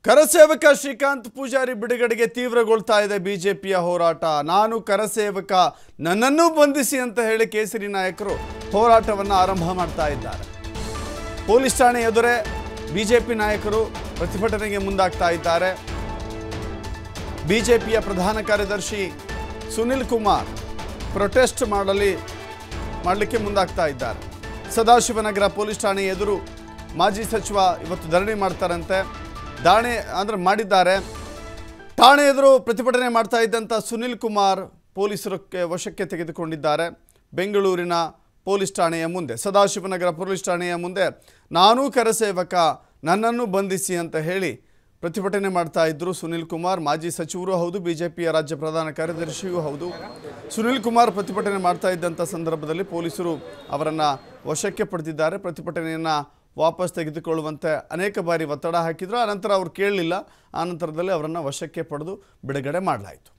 ಕರಸೇವಕ ಶ್ರೀಕಾಂತ್ ಪೂಜಾರಿ ಬಿಡುಗಡೆಗೆ ತೀವ್ರಗೊಳ್ತಾ ಇದೆ ಬಿಜೆಪಿಯ ಹೋರಾಟ ನಾನು ಕರಸೇವಕ ನನ್ನನ್ನು ಬಂಧಿಸಿ ಅಂತ ಹೇಳಿ ಕೇಸರಿ ನಾಯಕರು ಹೋರಾಟವನ್ನು ಆರಂಭ ಮಾಡ್ತಾ ಇದ್ದಾರೆ ಪೊಲೀಸ್ ಠಾಣೆ ಎದುರೇ ಬಿಜೆಪಿ ನಾಯಕರು ಪ್ರತಿಭಟನೆಗೆ ಮುಂದಾಗ್ತಾ ಇದ್ದಾರೆ ಬಿಜೆಪಿಯ ಪ್ರಧಾನ ಕಾರ್ಯದರ್ಶಿ ಸುನಿಲ್ ಕುಮಾರ್ ಪ್ರೊಟೆಸ್ಟ್ ಮಾಡಲಿ ಮಾಡಲಿಕ್ಕೆ ಮುಂದಾಗ್ತಾ ಇದ್ದಾರೆ ಸದಾಶಿವನಗರ ಪೊಲೀಸ್ ಠಾಣೆ ಎದುರು ಮಾಜಿ ಸಚಿವ ಇವತ್ತು ಧರಣಿ ಮಾಡ್ತಾರಂತೆ ದಾಣೆ ಅಂದರೆ ಮಾಡಿದ್ದಾರೆ ಠಾಣೆ ಎದುರು ಪ್ರತಿಭಟನೆ ಮಾಡ್ತಾ ಇದ್ದಂಥ ಸುನಿಲ್ ಕುಮಾರ್ ಪೊಲೀಸರಕ್ಕೆ ವಶಕ್ಕೆ ತೆಗೆದುಕೊಂಡಿದ್ದಾರೆ ಬೆಂಗಳೂರಿನ ಪೊಲೀಸ್ ಠಾಣೆಯ ಮುಂದೆ ಸದಾಶಿವನಗರ ಪೊಲೀಸ್ ಠಾಣೆಯ ಮುಂದೆ ನಾನೂ ಕರಸೇವಕ ನನ್ನನ್ನು ಬಂಧಿಸಿ ಅಂತ ಹೇಳಿ ಪ್ರತಿಭಟನೆ ಮಾಡ್ತಾ ಇದ್ದರು ಸುನಿಲ್ ಕುಮಾರ್ ಮಾಜಿ ಸಚಿವರು ಹೌದು ಬಿಜೆಪಿಯ ರಾಜ್ಯ ಪ್ರಧಾನ ಕಾರ್ಯದರ್ಶಿಯೂ ಹೌದು ಸುನಿಲ್ ಕುಮಾರ್ ಪ್ರತಿಭಟನೆ ಮಾಡ್ತಾ ಇದ್ದಂಥ ಸಂದರ್ಭದಲ್ಲಿ ಪೊಲೀಸರು ಅವರನ್ನು ವಶಕ್ಕೆ ಪಡೆದಿದ್ದಾರೆ ಪ್ರತಿಭಟನೆಯನ್ನು ವಾಪಸ್ ತೆಗೆದುಕೊಳ್ಳುವಂತೆ ಅನೇಕ ಬಾರಿ ಒತ್ತಡ ಹಾಕಿದ್ರು ಆನಂತರ ಅವ್ರು ಕೇಳಲಿಲ್ಲ ಆನಂತರದಲ್ಲಿ ಅವರನ್ನು ವಶಕ್ಕೆ ಪಡೆದು ಬಿಡುಗಡೆ ಮಾಡಲಾಯಿತು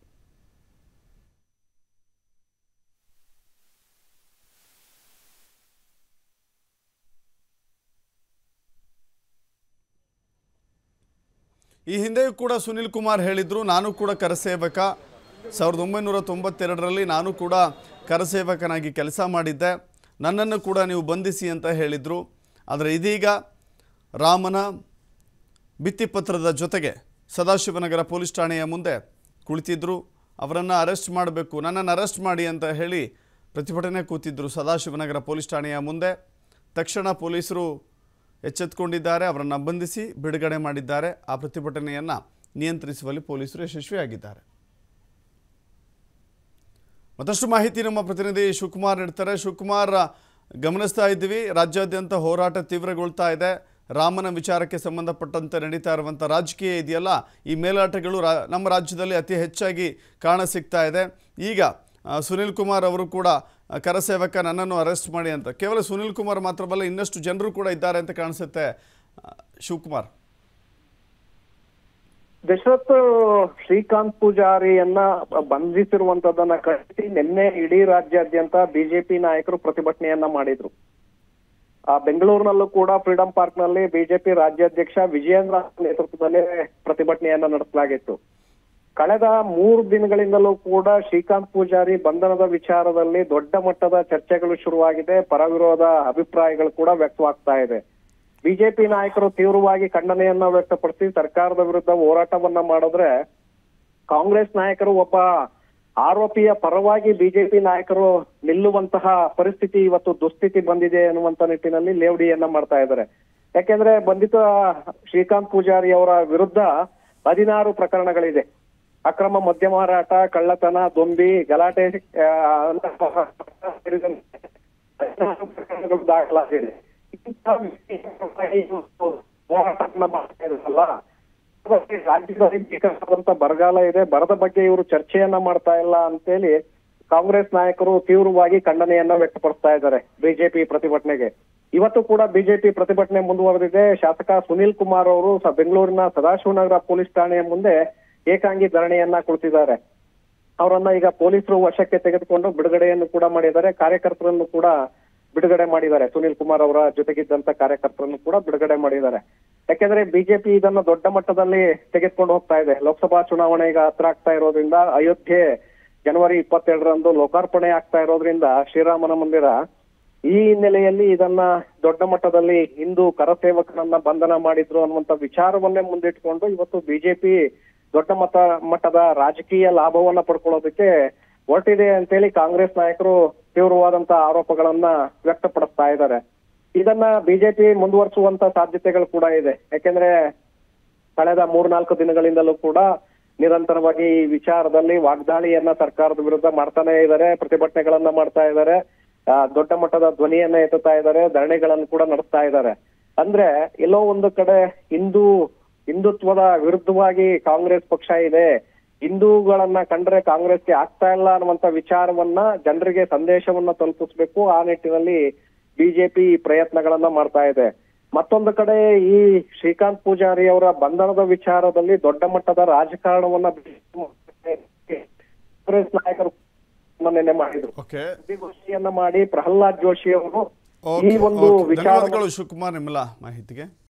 ಈ ಹಿಂದೆಯೂ ಕೂಡ ಸುನಿಲ್ ಕುಮಾರ್ ಹೇಳಿದರು ನಾನು ಕೂಡ ಕರಸೇವಕ ಸಾವಿರದ ಒಂಬೈನೂರ ತೊಂಬತ್ತೆರಡರಲ್ಲಿ ನಾನು ಕೂಡ ಕರಸೇವಕನಾಗಿ ಕೆಲಸ ಮಾಡಿದ್ದೆ ನನ್ನನ್ನು ಕೂಡ ನೀವು ಬಂಧಿಸಿ ಅಂತ ಹೇಳಿದರು ಆದರೆ ಇದೀಗ ರಾಮನ ಭಿತ್ತಿಪತ್ರದ ಜೊತೆಗೆ ಸದಾಶಿವನಗರ ಪೊಲೀಸ್ ಠಾಣೆಯ ಮುಂದೆ ಕುಳಿತಿದ್ದರು ಅವರನ್ನು ಅರೆಸ್ಟ್ ಮಾಡಬೇಕು ನನ್ನನ್ನು ಅರೆಸ್ಟ್ ಮಾಡಿ ಅಂತ ಹೇಳಿ ಪ್ರತಿಭಟನೆ ಕೂತಿದ್ದರು ಸದಾಶಿವನಗರ ಪೊಲೀಸ್ ಠಾಣೆಯ ಮುಂದೆ ತಕ್ಷಣ ಪೊಲೀಸರು ಎಚ್ಚೆತ್ತುಕೊಂಡಿದ್ದಾರೆ ಅವರನ್ನು ಬಂಧಿಸಿ ಬಿಡುಗಡೆ ಮಾಡಿದ್ದಾರೆ ಆ ಪ್ರತಿಭಟನೆಯನ್ನು ನಿಯಂತ್ರಿಸುವಲ್ಲಿ ಪೊಲೀಸರು ಯಶಸ್ವಿಯಾಗಿದ್ದಾರೆ ಮತ್ತಷ್ಟು ಮಾಹಿತಿ ನಮ್ಮ ಪ್ರತಿನಿಧಿ ಶಿವಕುಮಾರ್ ನೀಡ್ತಾರೆ ಶಿವಕುಮಾರ್ ಗಮನಿಸ್ತಾ ಇದ್ದೀವಿ ರಾಜ್ಯಾದ್ಯಂತ ಹೋರಾಟ ತೀವ್ರಗೊಳ್ತಾ ಇದೆ ರಾಮನ ವಿಚಾರಕ್ಕೆ ಸಂಬಂಧಪಟ್ಟಂತೆ ನಡೀತಾ ಇರುವಂಥ ರಾಜಕೀಯ ಇದೆಯಲ್ಲ ಈ ಮೇಲಾಟಗಳು ರಾ ನಮ್ಮ ರಾಜ್ಯದಲ್ಲಿ ಅತಿ ಹೆಚ್ಚಾಗಿ ಕಾಣ ಸಿಗ್ತಾ ಇದೆ ಈಗ ಆ, ಸುನಿಲ್ ಕುಮಾರ್ ಅವರು ಕೂಡ ಆ, ಕರಸೇವಕ ನನ್ನನ್ನು ಅರೆಸ್ಟ್ ಮಾಡಿ ಅಂತ ಕೇವಲ ಸುನಿಲ್ ಕುಮಾರ್ ಮಾತ್ರವಲ್ಲ ಇನ್ನಷ್ಟು ಜನರು ಕೂಡ ಇದ್ದಾರೆ ಅಂತ ಕಾಣಿಸುತ್ತೆ ಆ, ಶಿವಕುಮಾರ್ ದಶರಥ್ ಶ್ರೀಕಾಂತ್ ಪೂಜಾರಿಯನ್ನ ಬಂಧಿಸಿರುವಂತದನ್ನ ಖಂಡಿಸಿ ನಿನ್ನೆ ಇಡೀ ರಾಜ್ಯಾದ್ಯಂತ ಬಿಜೆಪಿ ನಾಯಕರು ಪ್ರತಿಭಟನೆಯನ್ನ ಮಾಡಿದ್ರು ಆ ಬೆಂಗಳೂರಿನಲ್ಲೂ ಕೂಡ ಫ್ರೀಡಂ ಪಾರ್ಕ್ ನಲ್ಲಿ ಬಿಜೆಪಿ ರಾಜ್ಯಾಧ್ಯಕ್ಷ ವಿಜಯೇಂದ್ರ ನೇತೃತ್ವದಲ್ಲಿ ಪ್ರತಿಭಟನೆಯನ್ನ ನಡೆಸಲಾಗಿತ್ತು ಕಳೆದ ಮೂರು ದಿನಗಳಿಂದಲೂ ಕೂಡ ಶ್ರೀಕಾಂತ್ ಪೂಜಾರಿ ಬಂಧನದ ವಿಚಾರದಲ್ಲಿ ದೊಡ್ಡ ಮಟ್ಟದ ಚರ್ಚೆಗಳು ಶುರುವಾಗಿದೆ ಪರವಿರೋಧ ಅಭಿಪ್ರಾಯಗಳು ಕೂಡ ವ್ಯಕ್ತವಾಗ್ತಾ ಇದೆ ಬಿಜೆಪಿ ನಾಯಕರು ತೀವ್ರವಾಗಿ ಖಂಡನೆಯನ್ನ ವ್ಯಕ್ತಪಡಿಸಿ ಸರ್ಕಾರದ ವಿರುದ್ಧ ಹೋರಾಟವನ್ನ ಮಾಡಿದ್ರೆ ಕಾಂಗ್ರೆಸ್ ನಾಯಕರು ಒಬ್ಬ ಆರೋಪಿಯ ಪರವಾಗಿ ಬಿಜೆಪಿ ನಾಯಕರು ನಿಲ್ಲುವಂತಹ ಪರಿಸ್ಥಿತಿ ಇವತ್ತು ದುಸ್ಥಿತಿ ಬಂದಿದೆ ಅನ್ನುವಂತ ನಿಟ್ಟಿನಲ್ಲಿ ಲೇವಡಿಯನ್ನ ಮಾಡ್ತಾ ಇದ್ದಾರೆ ಯಾಕೆಂದ್ರೆ ಬಂಧಿತ ಶ್ರೀಕಾಂತ್ ಪೂಜಾರಿ ಅವರ ವಿರುದ್ಧ ಹದಿನಾರು ಪ್ರಕರಣಗಳಿದೆ ಅಕ್ರಮ ಮದ್ಯ ಮಾರಾಟ ಕಳ್ಳತನ ದೊಂಬಿ ಗಲಾಟೆ ಆ, ಸೇರಿದಂತೆ ಹದಿನಾರು ಪ್ರಕರಣಗಳು ದಾಖಲಾಗಿದೆ ಇಂತಹ ವ್ಯಕ್ತಿಯ ಪರವಾಗಿ ಇವತ್ತು ಹೋರಾಟವನ್ನ ಮಾಡ್ತಾ ಇದ್ದಾರಲ್ಲ ಬಗ್ಗೆ ರಾಜ್ಯದಲ್ಲಿ ಬೇಕಾದಂತ ಬರಗಾಲ ಇದೆ ಬರದ ಬಗ್ಗೆ ಇವರು ಚರ್ಚೆಯನ್ನ ಮಾಡ್ತಾ ಇಲ್ಲ ಅಂತೇಳಿ ಕಾಂಗ್ರೆಸ್ ನಾಯಕರು ತೀವ್ರವಾಗಿ ಖಂಡನೆಯನ್ನ ವ್ಯಕ್ತಪಡಿಸ್ತಾ ಇದ್ದಾರೆ ಬಿಜೆಪಿ ಪ್ರತಿಭಟನೆಗೆ ಇವತ್ತು ಕೂಡ ಬಿಜೆಪಿ ಪ್ರತಿಭಟನೆ ಮುಂದುವರೆದಿದೆ ಶಾಸಕ ಸುನಿಲ್ ಕುಮಾರ್ ಅವರು ಸ- ಬೆಂಗಳೂರಿನ ಸದಾಶಿವನಗರ ಪೊಲೀಸ್ ಠಾಣೆಯ ಮುಂದೆ ಏಕಾಂಗಿ ಧರಣಿಯನ್ನ ಕುಳಿತಿದ್ದಾರೆ ಅವರನ್ನ ಈಗ ಪೊಲೀಸರು ವಶಕ್ಕೆ ತೆಗೆದುಕೊಂಡು ಬಿಡುಗಡೆಯನ್ನು ಕೂಡ ಮಾಡಿದ್ದಾರೆ ಕಾರ್ಯಕರ್ತರನ್ನು ಕೂಡ ಬಿಡುಗಡೆ ಮಾಡಿದ್ದಾರೆ ಸುನಿಲ್ ಕುಮಾರ್ ಅವರ ಜೊತೆಗಿದ್ದಂತ ಕಾರ್ಯಕರ್ತರನ್ನು ಕೂಡ ಬಿಡುಗಡೆ ಮಾಡಿದ್ದಾರೆ ಯಾಕೆಂದ್ರೆ ಬಿಜೆಪಿ ಇದನ್ನ ದೊಡ್ಡ ಮಟ್ಟದಲ್ಲಿ ತೆಗೆದುಕೊಂಡು ಹೋಗ್ತಾ ಇದೆ ಲೋಕಸಭಾ ಚುನಾವಣೆ ಈಗ ಹತ್ರ ಆಗ್ತಾ ಇರೋದ್ರಿಂದ ಅಯೋಧ್ಯೆ ಜನವರಿ ಇಪ್ಪತ್ತೆರಡರಂದು ಲೋಕಾರ್ಪಣೆ ಆಗ್ತಾ ಇರೋದ್ರಿಂದ ಶ್ರೀರಾಮನ ಮಂದಿರ ಈ ಹಿನ್ನೆಲೆಯಲ್ಲಿ ಇದನ್ನ ದೊಡ್ಡ ಮಟ್ಟದಲ್ಲಿ ಹಿಂದೂ ಕರಸೇವಕರನ್ನ ಬಂಧನ ಮಾಡಿದ್ರು ಅನ್ನುವಂತ ವಿಚಾರವನ್ನೇ ಮುಂದಿಟ್ಕೊಂಡು ಇವತ್ತು ಬಿಜೆಪಿ ದೊಡ್ಡ ಮಟ್ಟ ಮಟ್ಟದ ರಾಜಕೀಯ ಲಾಭವನ್ನ ಪಡ್ಕೊಳ್ಳೋದಕ್ಕೆ ಹೊರಟಿದೆ ಅಂತೇಳಿ ಕಾಂಗ್ರೆಸ್ ನಾಯಕರು ತೀವ್ರವಾದಂತ ಆರೋಪಗಳನ್ನ ವ್ಯಕ್ತಪಡಿಸ್ತಾ ಇದ್ದಾರೆ ಇದನ್ನ ಬಿಜೆಪಿ ಮುಂದುವರಿಸುವಂತ ಸಾಧ್ಯತೆಗಳು ಕೂಡ ಇದೆ ಯಾಕೆಂದ್ರೆ ಕಳೆದ ಮೂರ್ನಾಲ್ಕು ದಿನಗಳಿಂದಲೂ ಕೂಡ ನಿರಂತರವಾಗಿ ಈ ವಿಚಾರದಲ್ಲಿ ವಾಗ್ದಾಳಿಯನ್ನ ಸರ್ಕಾರದ ವಿರುದ್ಧ ಮಾಡ್ತಾನೆ ಇದ್ದಾರೆ ಪ್ರತಿಭಟನೆಗಳನ್ನ ಮಾಡ್ತಾ ಇದ್ದಾರೆ ಆ, ದೊಡ್ಡ ಮಟ್ಟದ ಧ್ವನಿಯನ್ನ ಎತ್ತುತ್ತಾ ಇದ್ದಾರೆ ಧರಣಿಗಳನ್ನು ಕೂಡ ನಡೆಸ್ತಾ ಇದ್ದಾರೆ ಅಂದ್ರೆ ಎಲ್ಲೋ ಒಂದು ಕಡೆ ಹಿಂದೂ ಹಿಂದುತ್ವದ ವಿರುದ್ಧವಾಗಿ ಕಾಂಗ್ರೆಸ್ ಪಕ್ಷ ಇದೆ ಹಿಂದೂಗಳನ್ನ ಕಂಡ್ರೆ ಕಾಂಗ್ರೆಸ್ಗೆ ಆಗ್ತಾ ಇಲ್ಲ ಅನ್ನುವಂತ ವಿಚಾರವನ್ನ ಜನರಿಗೆ ಸಂದೇಶವನ್ನ ತಲುಪಿಸ್ಬೇಕು ಆ ನಿಟ್ಟಿನಲ್ಲಿ ಬಿಜೆಪಿ ಪ್ರಯತ್ನಗಳನ್ನ ಮಾಡ್ತಾ ಇದೆ ಮತ್ತೊಂದು ಕಡೆ ಈ ಶ್ರೀಕಾಂತ್ ಪೂಜಾರಿ ಅವರ ಬಂಧನದ ವಿಚಾರದಲ್ಲಿ ದೊಡ್ಡ ಮಟ್ಟದ ರಾಜಕಾರಣವನ್ನ ಕಾಂಗ್ರೆಸ್ ನಾಯಕರು ನಿನ್ನೆ ಮಾಡಿದ್ರು ಓಕೆ ಸುದ್ದಿಗೋಷ್ಠಿಯನ್ನ ಮಾಡಿ ಪ್ರಹ್ಲಾದ್ ಜೋಶಿ ಅವರು ಈ ಓಕೆ ಒಂದು ಓಕೆ. ವಿಚಾರ ಧನ್ಯವಾದಗಳು ಶಿವಕುಮಾರ್ ನಿಮ್ಮೆಲ್ಲ ಮಾಹಿತಿಗೆ